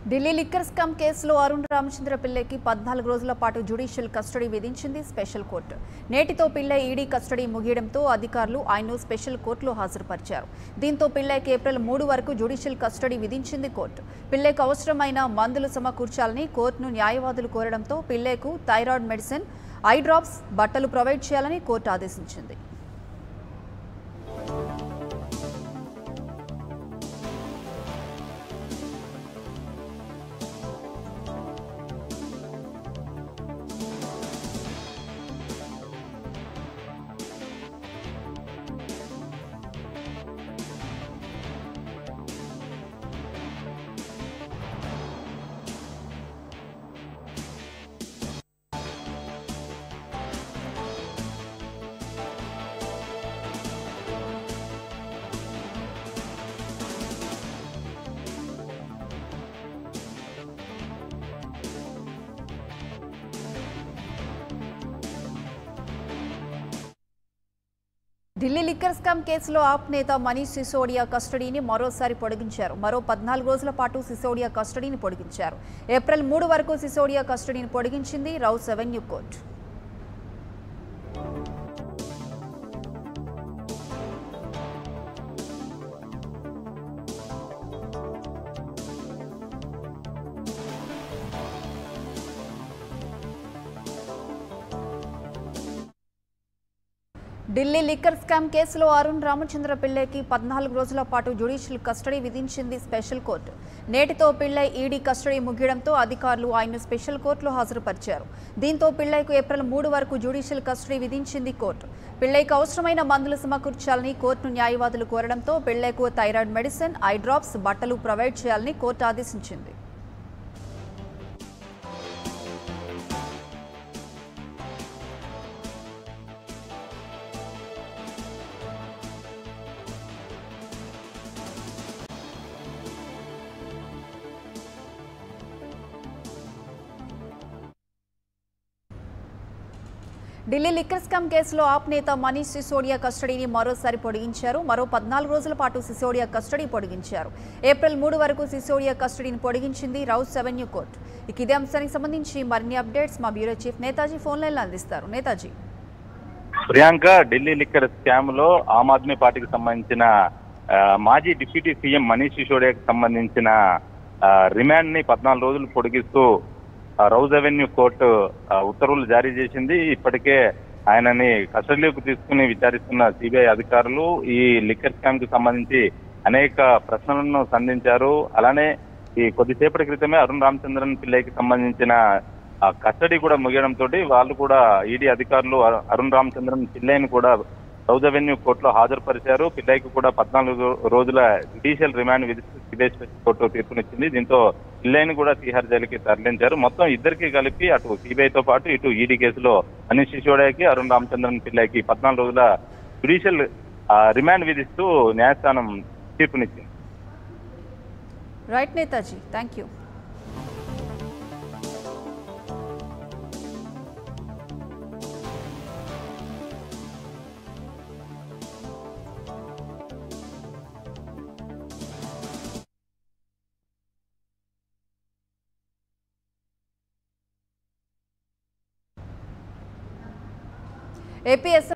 Delhi liquor స్కమ్ కేసులో అరుణ్ రామచంద్ర పిల్లైకి పద్నాలుగు రోజుల పాటు జ్యుడిషియల్ కస్టడీ విధించింది స్పెషల్ కోర్టు నేటితో పిల్లై ఈడీ కస్టడీ ముగియడంతో అధికారులు ఆయన్ను స్పెషల్ కోర్టులో హాజరుపరిచారు దీంతో పిల్లైకి ఏప్రిల్ మూడు వరకు జ్యుడిషియల్ కస్టడీ విధించింది కోర్టు పిల్లైకి అవసరమైన మందులు సమకూర్చాలని కోర్టును న్యాయవాదులు కోరడంతో పిల్లైకు థైరాయిడ్ మెడిసిన్ ఐ డ్రాప్స్ బట్టలు ప్రొవైడ్ చేయాలని కోర్టు ఆదేశించింది ఢిల్లీ లిక్కర్ స్కామ్ కేసులో ఆప్ నేత మనీష్ సిసోడియా కస్టడీని మరోసారి పొడిగించారు మరో పద్నాలుగు రోజుల పాటు సిసోడియా కస్టడీని పొడిగించారు ఏప్రిల్ మూడు వరకు సిసోడియా కస్టడీని పొడిగించింది Rouse Avenue court Delhi liquor scam కేసులో అరుణ్ రామచంద్ర పిల్లైకి పద్నాలుగు రోజుల పాటు జ్యుడిషియల్ కస్టడీ విధించింది స్పెషల్ కోర్టు నేటితో పిల్లై ఈడీ కస్టడీ ముగియడంతో అధికారులు ఆయన్ను స్పెషల్ కోర్టులో హాజరుపరిచారు దీంతో పిల్లైకు ఏప్రిల్ మూడు వరకు జ్యుడిషియల్ కస్టడీ విధించింది కోర్టు పిల్లైకి అవసరమైన మందులు సమకూర్చాలని కోర్టును న్యాయవాదులు కోరడంతో పిల్లైకు థైరాయిడ్ మెడిసిన్ ఐ డ్రాప్స్ బట్టలు ప్రొవైడ్ చేయాలని కోర్టు ఆదేశించింది ఢిల్లీ లిక్కర్ స్కామ్ కేసులో ఆప్ నేత మనీష్ సిసోడియా కస్టడీని మరోసారి పొడిగించారు మరో పద్నాలుగు రోజుల పాటు సిసోడియా కస్టడీ పొడిగించారు ఏప్రిల్ మూడు వరకు సిసోడియా కస్టడీని పొడిగించింది రౌస్ అవెన్యూ కోర్టు ఇక ఇదే అంశానికి సంబంధించి మరిన్ని అప్డేట్స్ మా బ్యూరో చీఫ్ నేతాజీ ఫోన్ లైన్లో అందిస్తారు నేతాజీ ప్రియాంక ఢిల్లీ లిక్కర్ స్కామ్ లో ఆమ్ ఆద్మీ పార్టీకి సంబంధించిన ఆ, మాజీ డిప్యూటీ సీఎం మనీష్ సిసోడియాకి సంబంధించిన ఆ, రిమాండ్ ని పద్నాలుగు రోజులు పొడిగిస్తూ ఆ, రౌజ్ అవెన్యూ కోర్టు ఆ, ఉత్తర్వులు జారీ చేసింది ఇప్పటికే ఆయనని కస్టడీలోకి తీసుకుని విచారిస్తున్న సిబిఐ అధికారులు ఈ లిక్కర్ స్కామ్ కి సంబంధించి అనేక ప్రశ్నలను సంధించారు అలానే ఈ కొద్దిసేపటి క్రితమే అరుణ్ రామచంద్రన్ పిల్లైకి సంబంధించిన ఆ కస్టడీ కూడా ముగియడం తోటి వాళ్ళు కూడా ఈడీ అధికారులు అరు- అరుణ్ రామచంద్రన్ పిల్లైని కూడా సౌత్ అవెన్యూ కోర్టులో హాజరుపరిచారు పిల్లైకి కూడా పద్నాలుగు రోజుల జ్యుడిషియల్ రిమాండ్ విధిస్తూ సిబిఐ స్పెషల్ కోర్టు తీర్పునిచ్చింది దీంతో పిల్లైని కూడా తీహార్ జైలుకి తరలించారు మొత్తం ఇద్దరికి కలిపి అటు సిబిఐతో పాటు ఇటు ఈడీ కేసులో మనీష్ సిసోడియాకి అరుణ్ రామచంద్రన్ పిల్లైకి పద్నాలుగు రోజుల జ్యుడిషియల్ ఆ, రిమాండ్ విధిస్తూ న్యాయస్థానం తీర్పునిచ్చింది right Netaji thank you APS